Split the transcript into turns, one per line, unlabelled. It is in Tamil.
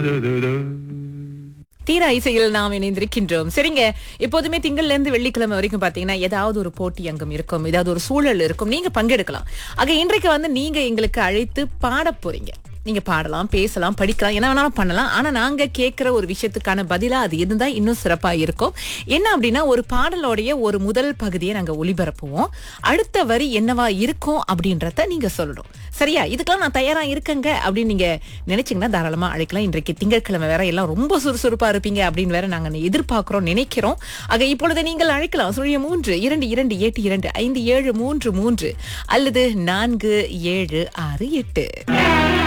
தீரா இசையில் நாம் இணைந்திருக்கின்றோம் சரிங்க எப்போதுமே திங்கள்ல இருந்து வெள்ளிக்கிழமை வரைக்கும் பாத்தீங்கன்னா ஏதாவது ஒரு போட்டி அங்கம் இருக்கும் ஏதாவது ஒரு சூழல் இருக்கும் நீங்க பங்கெடுக்கலாம் ஆக இன்றைக்கு வந்து நீங்க எங்களுக்கு அழைத்து பாட போறீங்க நீங்க பாடலாம் பேசலாம் படிக்கலாம் என்ன வேணாலும் பண்ணலாம் ஆனா நாங்க கேட்கிற ஒரு விஷயத்துக்கான பதிலா அது இருந்தா இன்னும் சிறப்பா இருக்கும் என்ன அப்படின்னா ஒரு பாடலோடைய ஒரு முதல் பகுதியை நாங்க ஒளிபரப்புவோம் அடுத்த வரி என்னவா இருக்கும் அப்படின்றத நீங்க சொல்லணும் சரியா இதுக்கெல்லாம் நான் தயாரா இருக்கேங்க அப்படின்னு நீங்க நினைச்சீங்கன்னா தாராளமா அழைக்கலாம் இன்றைக்கு திங்கட்கிழமை வேற எல்லாம் ரொம்ப சுறுசுறுப்பா இருப்பீங்க அப்படின்னு வேற நாங்க எதிர்பார்க்கிறோம் நினைக்கிறோம் ஆக இப்பொழுது நீங்கள் அழைக்கலாம் சுழிய மூன்று இரண்டு இரண்டு எட்டு இரண்டு ஐந்து ஏழு மூன்று மூன்று அல்லது நான்கு ஏழு ஆறு எட்டு